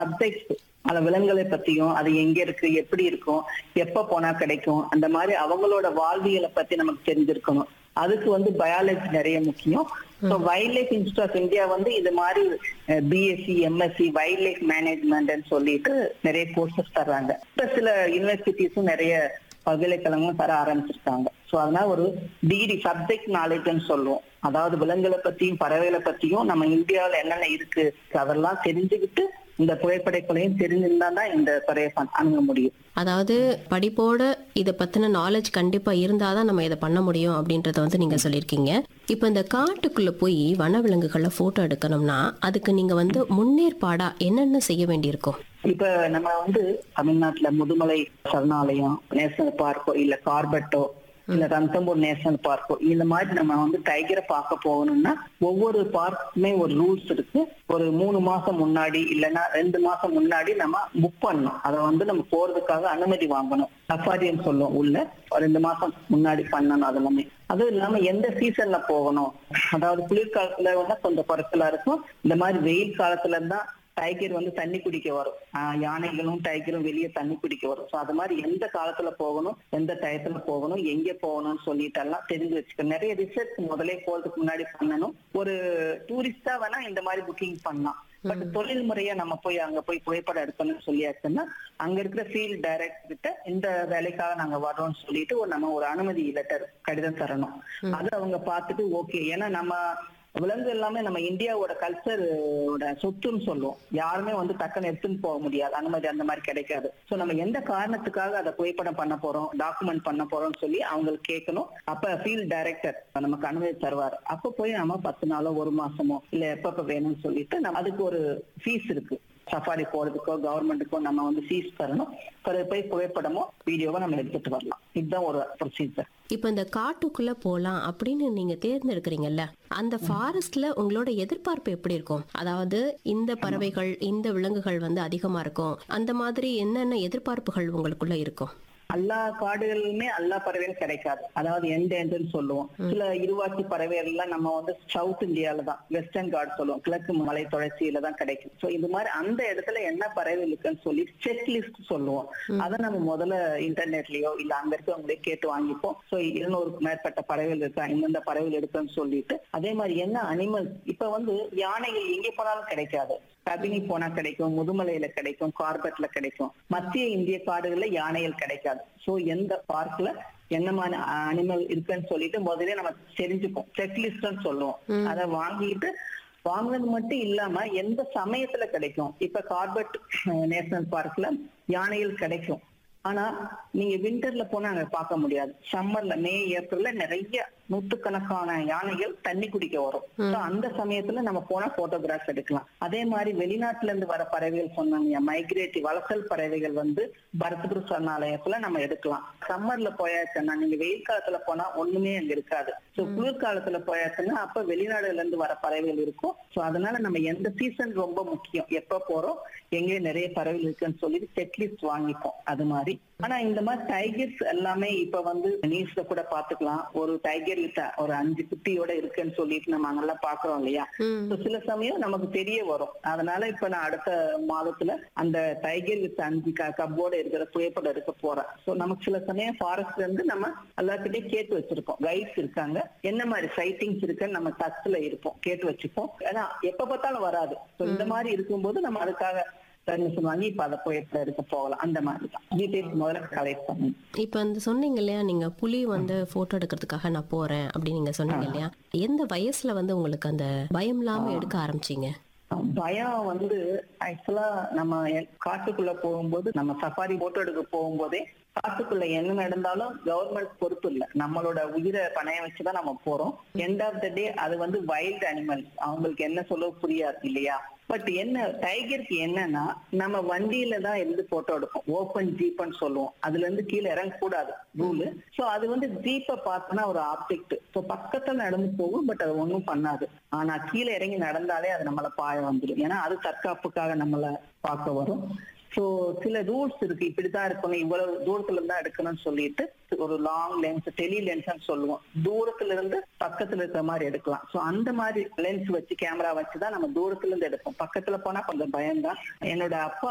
Subject பல விலங்குகளை பத்தியும் அது எங்க இருக்கு எப்படி இருக்கும் எப்ப போனா கிடைக்கும் அந்த மாதிரி அவங்களோட வாழ்வியலை பத்தி நமக்கு தெரிஞ்சிருக்கணும் அதுக்கு வந்து பயாலஜி நிறைய முக்கியம் so wildlife institute of India வந்து இது மாதிரி பிஎஸ்சி எம்எஸ்சி வைல்ட் லைஃப் மேனேஜ்மெண்ட்னு சொல்லிட்டு நிறைய கோர்சஸ் தர்றாங்க இப்ப சில யூனிவர்சிட்டிஸும் நிறைய பல்கலைக்கழகங்களும் தர ஆரம்பிச்சிருக்காங்க ஸோ அதனால ஒரு டிகிரி சப்ஜெக்ட் நாலேஜ்னு சொல்லுவோம் அதாவது விலங்குகளை பத்தியும் பறவைகளை பத்தியும் நம்ம இந்தியாவில் என்னென்ன இருக்கு அதெல்லாம் தெரிஞ்சுக்கிட்டு இந்த புகைப்படைகளையும் தெரிஞ்சிருந்தா தான் இந்த துறையை பண்- அணுக முடியும் அதாவது படிப்போட இதை பத்தின நாலேஜ் கண்டிப்பா இருந்தாதான் நம்ம இதை பண்ண முடியும் அப்படின்றத வந்து நீங்க சொல்லியிருக்கீங்க இப்போ இந்த காட்டுக்குள்ள போய் வனவிலங்குகளை போட்டோ எடுக்கணும்னா அதுக்கு நீங்க வந்து முன்னேற்பாடா என்னென்ன செய்ய வேண்டியிருக்கும் இப்ப நம்ம வந்து தமிழ்நாட்டுல முதுமலை சரணாலயம் நேஷனல் பார்க்கோ இல்ல கார்பெட்டோ இல்ல ரந்தம்பூர் நேஷனல் பார்க்கோ இந்த மாதிரி நம்ம வந்து டைகரை பார்க்க போகணும்னா ஒவ்வொரு பார்க்குமே ஒரு ரூல்ஸ் இருக்கு ஒரு மூணு மாசம் முன்னாடி இல்லைன்னா ரெண்டு மாசம் முன்னாடி நம்ம புக் பண்ணணும் அதை வந்து நம்ம போறதுக்காக அனுமதி வாங்கணும் சஃபாரின்னு சொல்லுவோம் உள்ள ஒரு ரெண்டு மாசம் முன்னாடி பண்ணணும் அது எல்லாமே அதுவும் இல்லாம எந்த சீசன்ல போகணும் அதாவது குளிர்காலத்துல வந்து கொஞ்சம் குறைச்சலா இருக்கும் இந்த மாதிரி வெயில் காலத்துல தான் டைகர் வந்து தண்ணி குடிக்க வரும் ஆஹ் யானைகளும் டைகரும் வெளியே தண்ணி குடிக்க வரும் ஸோ அது மாதிரி எந்த காலத்துல போகணும் எந்த டயத்துல போகணும் எங்க போகணும்னு சொல்லிட்டு எல்லாம் தெரிஞ்சு வச்சுக்க நிறைய ரிசர்ச் முதலே போறதுக்கு முன்னாடி பண்ணணும் ஒரு டூரிஸ்டா வேணா இந்த மாதிரி புக்கிங் பண்ணலாம் பட் தொழில் முறையா நம்ம போய் அங்க போய் புகைப்படம் எடுக்கணும்னு சொல்லியாச்சுன்னா அங்க இருக்கிற ஃபீல்ட் டைரக்டர் கிட்ட இந்த வேலைக்காக நாங்க வர்றோம்னு சொல்லிட்டு ஒரு நம்ம ஒரு அனுமதி லெட்டர் கடிதம் தரணும் அது அவங்க பார்த்துட்டு ஓகே ஏன்னா நம்ம விலங்கு எல்லாமே நம்ம இந்தியாவோட கல்ச்சரோட சொத்துன்னு சொல்லுவோம் யாருமே வந்து டக்குன்னு எடுத்துன்னு போக முடியாது அனுமதி அந்த மாதிரி கிடைக்காது சோ நம்ம எந்த காரணத்துக்காக அதை புகைப்படம் பண்ண போறோம் டாக்குமெண்ட் பண்ண போறோம்னு சொல்லி அவங்களுக்கு கேட்கணும் அப்ப ஃபீல்ட் டைரக்டர் நமக்கு அனுமதி தருவார் அப்ப போய் நம்ம பத்து நாளோ ஒரு மாசமோ இல்ல எப்பப்ப வேணும்னு சொல்லிட்டு நம்ம அதுக்கு ஒரு ஃபீஸ் இருக்கு சஃபாரி போறதுக்கோ கவர்மெண்ட்டுக்கோ நம்ம வந்து ஃபீஸ் தரணும் பிறகு போய் புகைப்படமோ வீடியோவோ நம்ம எடுத்துட்டு வரலாம் இதுதான் ஒரு ப்ரொசீஜர் இப்போ இந்த காட்டுக்குள்ள போலாம் அப்படின்னு நீங்க தேர்ந்தெடுக்கிறீங்கல்ல அந்த ஃபாரஸ்ட்ல உங்களோட எதிர்பார்ப்பு எப்படி இருக்கும் அதாவது இந்த பறவைகள் இந்த விலங்குகள் வந்து அதிகமா இருக்கும் அந்த மாதிரி என்னென்ன எதிர்பார்ப்புகள் உங்களுக்குள்ள இருக்கும் எல்லா காடுகளிலுமே எல்லா பறவைகளும் கிடைக்காது அதாவது எண்டேஞ்சர்னு சொல்லுவோம் சில இருவாச்சி பறவைகள் எல்லாம் நம்ம வந்து சவுத் இந்தியால தான் வெஸ்டர்ன் காட் சொல்லுவோம் கிழக்கு மலை தொடர்ச்சியில தான் கிடைக்கும் சோ இது மாதிரி அந்த இடத்துல என்ன பறவைகள் இருக்குன்னு சொல்லி செக் லிஸ்ட் சொல்லுவோம் அதை நம்ம முதல்ல இன்டர்நெட்லயோ இல்ல அங்க இருக்கவங்களே கேட்டு வாங்கிப்போம் சோ இருநூறுக்கு மேற்பட்ட பறவைகள் இருக்கா இந்தந்த பறவைகள் இருக்குன்னு சொல்லிட்டு அதே மாதிரி என்ன அனிமல்ஸ் இப்ப வந்து யானைகள் எங்க போனாலும் கிடைக்காது கபினி போனா கிடைக்கும் முதுமலையில கிடைக்கும் கார்பெட்ல கிடைக்கும் மத்திய இந்திய காடுகள்ல யானைகள் கிடைக்காது சோ எந்த பார்க்ல என்னமான அனிமல் இருக்குன்னு சொல்லிட்டு முதல்ல நம்ம தெரிஞ்சுப்போம் செக்லிஸ்ட்னு சொல்லுவோம் அதை வாங்கிட்டு வாங்குறது மட்டும் இல்லாம எந்த சமயத்துல கிடைக்கும் இப்ப கார்பெட் நேஷனல் பார்க்ல யானைகள் கிடைக்கும் ஆனா நீங்க விண்டர்ல போனா அங்க பார்க்க முடியாது சம்மர்ல மே ஏப்ரல்ல நிறைய நூத்துக்கணக்கான யானைகள் தண்ணி குடிக்க வரும் So, அந்த சமயத்துல நம்ம போனா போட்டோகிராஃப் எடுக்கலாம் அதே மாதிரி வெளிநாட்டுல இருந்து வர பறவைகள் சொன்னாங்க மைக்ரேட்டிவ் வலசல் பறவைகள் வந்து பரத்புர சரணாலயத்துல நம்ம எடுக்கலாம் சம்மர்ல போயாச்சுன்னா நீங்க வெயில் காலத்துல போனா ஒண்ணுமே அங்க இருக்காது சோ குளிர்காலத்துல போயாச்சுன்னா அப்ப வெளிநாடுல இருந்து வர பறவைகள் இருக்கும் சோ அதனால நம்ம எந்த சீசன் ரொம்ப முக்கியம் எப்ப போறோம் எங்கே நிறைய பறவைகள் இருக்குன்னு சொல்லிட்டு செக்லிஸ்ட் வாங்கிப்போம் அது மாதிரி ஆனா இந்த மாதிரி டைகர்ஸ் எல்லாமே இப்ப வந்து நியூஸ்ல கூட பாத்துக்கலாம் ஒரு டைகர் வித்த ஒரு அஞ்சு குட்டியோட இருக்குன்னு சொல்லிட்டு நம்ம அங்கெல்லாம் பாக்குறோம் இல்லையா ம். So, சில சமயம் நமக்கு தெரிய வரும் அதனால இப்ப நான் அடுத்த மாதத்துல அந்த டைகர் வித் அஞ்சு க- கப்போட இருக்கிற புகைப்படம் எடுக்க போறேன் சோ நமக்கு சில சமயம் ஃபாரஸ்ட்ல இருந்து நம்ம எல்லாத்துக்கிட்டையும் கேட்டு வச்சிருப்போம் கைட்ஸ் இருக்காங்க என்ன மாதிரி சைட்டிங்ஸ் இருக்குன்னு நம்ம டச்ல இருப்போம் கேட்டு வச்சுப்போம் ஏன்னா எப்ப பார்த்தாலும் வராது So, இந்த மாதிரி இருக்கும்போது நம்ம அதுக்காக பர்மிஷன் வாங்கி இப்ப அதை புகைப்படம் எடுக்க போகலாம் அந்த மாதிரி தான் டீடைல்ஸ் முதல்ல கலெக்ட் பண்ணி இப்போ அந்த சொன்னீங்க இல்லையா நீங்க புலி வந்து போட்டோ எடுக்கிறதுக்காக நான் போறேன் அப்படின்னு நீங்க சொன்னீங்க இல்லையா எந்த வயசுல வந்து உங்களுக்கு அந்த பயம் இல்லாம எடுக்க ஆரம்பிச்சீங்க பயம் வந்து ஆக்சுவலா நம்ம எ- காட்டுக்குள்ள போகும்போது நம்ம சஃபாரி போட்டோ எடுக்க போகும்போதே காட்டுக்குள்ள என்ன நடந்தாலும் கவர்மெண்ட் பொறுப்பு இல்ல நம்மளோட உயிரை பணைய வச்சுதான் நம்ம போறோம் எண்ட் ஆஃப் த டே அது வந்து வைல்ட் அனிமல்ஸ் அவங்களுக்கு என்ன சொல்ல புரியாது இல்லையா பட் என்ன டைகருக்கு என்னன்னா நம்ம வண்டியில தான் இருந்து போட்டோ எடுப்போம் ஓப்பன் ஜீப்னு சொல்லுவோம் அதுல இருந்து கீழே இறங்க கூடாது ரூலு சோ அது வந்து ஜீப்பை பார்த்தோன்னா ஒரு ஆப்ஜெக்ட் ஸோ பக்கத்துல நடந்து போகும் பட் அது ஒண்ணும் பண்ணாது ஆனா கீழே இறங்கி நடந்தாலே அது நம்மள பாய வந்துடும் ஏன்னா அது தற்காப்புக்காக நம்மள பார்க்க வரும் சோ சில ரூல்ஸ் இருக்கு இப்படிதான் இருக்கணும் இவ்வளவு தூரத்துல இருந்தா எடுக்கணும்னு சொல்லிட்டு ஒரு லாங் லென்ஸ் டெலி லென்ஸ் சொல்லுவோம் தூரத்துல இருந்து பக்கத்துல இருக்கிற மாதிரி எடுக்கலாம் சோ அந்த மாதிரி லென்ஸ் வச்சு கேமரா வச்சுதான் நம்ம தூரத்துல இருந்து எடுப்போம் பக்கத்துல போனா கொஞ்சம் பயம்தான் என்னோட அப்பா